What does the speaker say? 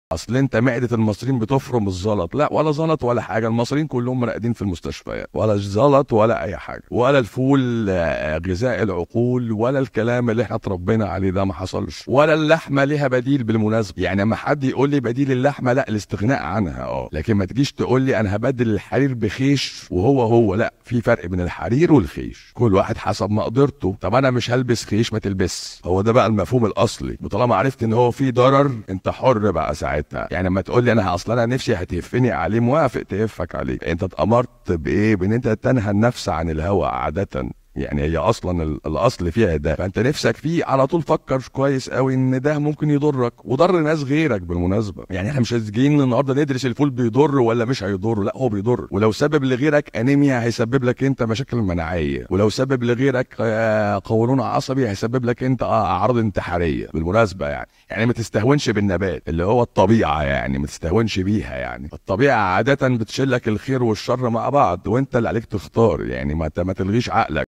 اصل انت معده المصريين بتفرم الزلط لا ولا زلط ولا حاجه المصريين كلهم راقدين في المستشفيات ولا زلط ولا اي حاجه ولا الفول آه، غذاء العقول ولا الكلام اللي احنا اتربينا عليه ده ما حصلش ولا اللحمه ليها بديل بالمناسبه يعني اما حد يقول لي بديل اللحمه لا الاستغناء عنها اه لكن ما تجيش تقول لي انا هبدل الحرير بخيش وهو هو لا في فرق بين الحرير والخيش كل واحد حسب مقدرته طب انا مش هلبس خيش ما تلبس هو ده بقى المفهوم الاصلي وطالما عرفت ان هو في ضرر انت حر بقى ساعتها يعني لما تقول لي انا اصلا انا نفسي هتهفني عليه موافق تهفك عليه انت اتامرت بايه بان انت تنهى النفس عن الهوى عاده يعني هي اصلا ال- الاصل فيها ده فانت نفسك فيه على طول فكر كويس قوي ان ده ممكن يضرك وضر ناس غيرك بالمناسبه يعني احنا مش جايين النهارده ندرس الفول بيضر ولا مش هيضر لا هو بيضر ولو سبب لغيرك انيميا هيسبب لك انت مشاكل مناعيه ولو سبب لغيرك آه، قولون عصبي هيسبب لك انت آه، اعراض انتحاريه بالمناسبه يعني يعني ما تستهونش بالنبات اللي هو الطبيعه يعني ما تستهونش بيها يعني الطبيعه عاده بتشيل لك الخير والشر مع بعض وانت اللي عليك تختار يعني ما ت- ما تلغيش عقلك